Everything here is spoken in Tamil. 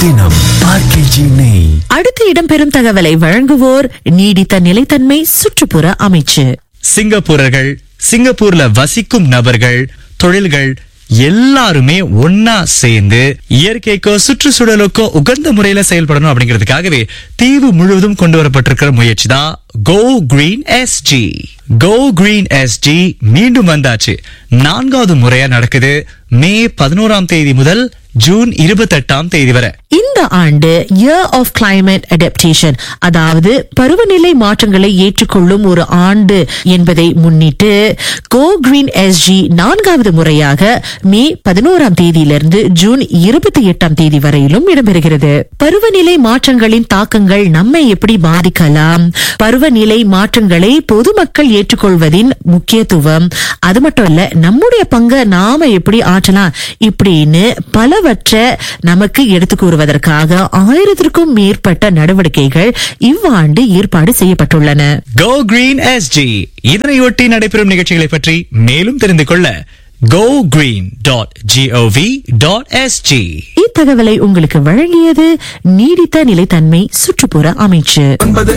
தினம் ஆர்கேஜி நெய் அடுத்து இடம்பெறும் தகவலை வழங்குவோர் நீடித்த நிலைத்தன்மை சுற்றுப்புற அமைச்சு சிங்கப்பூரர்கள் சிங்கப்பூர்ல வசிக்கும் நபர்கள் தொழில்கள் எல்லாருமே ஒன்னா சேர்ந்து இயற்கைக்கோ சுற்றுச்சூழலுக்கோ உகந்த முறையில செயல்படணும் அப்படிங்கிறதுக்காகவே தீவு முழுவதும் கொண்டு வரப்பட்டிருக்கிற முயற்சி தான் go green SG go green SG மீண்டும் வந்தாச்சு நான்காவது முறையா நடக்குது மே பதினோராம் தேதி முதல் ஜூன் இருபத்தெட்டாம் தேதி வரை இந்த ஆண்டு இயர் ஆஃப் கிளைமேட் அடாப்டேஷன் அதாவது பருவநிலை மாற்றங்களை ஏற்றுக்கொள்ளும் ஒரு ஆண்டு என்பதை முன்னிட்டு கோ கிரீன் எஸ்ஜி நான்காவது முறையாக மே பதினோராம் தேதியிலிருந்து ஜூன் இருபத்தி எட்டாம் தேதி வரையிலும் இடம்பெறுகிறது பருவநிலை மாற்றங்களின் தாக்கங்கள் நம்மை எப்படி பாதிக்கலாம் பருவநிலை மாற்றங்களை பொதுமக்கள் ஏற்றுக்கொள்வதின் முக்கியத்துவம் அது மட்டும் இல்ல நம்முடைய பங்கை நாம எப்படி ஆற்றலாம் இப்படின்னு பலவற்றை நமக்கு எடுத்து கூறுவதற்காக ஆயிரத்திற்கும் மேற்பட்ட நடவடிக்கைகள் இவ்வாண்டு ஏற்பாடு செய்யப்பட்டுள்ளன கோ கிரீன் எஸ்ஜி இதனையொட்டி நடைபெறும் நிகழ்ச்சிகளை பற்றி மேலும் தெரிந்து கொள்ள go green dot GOV dot SG இத்தகவலை உங்களுக்கு வழங்கியது நீடித்த நிலைத்தன்மை சுற்றுப்புற அமைச்சு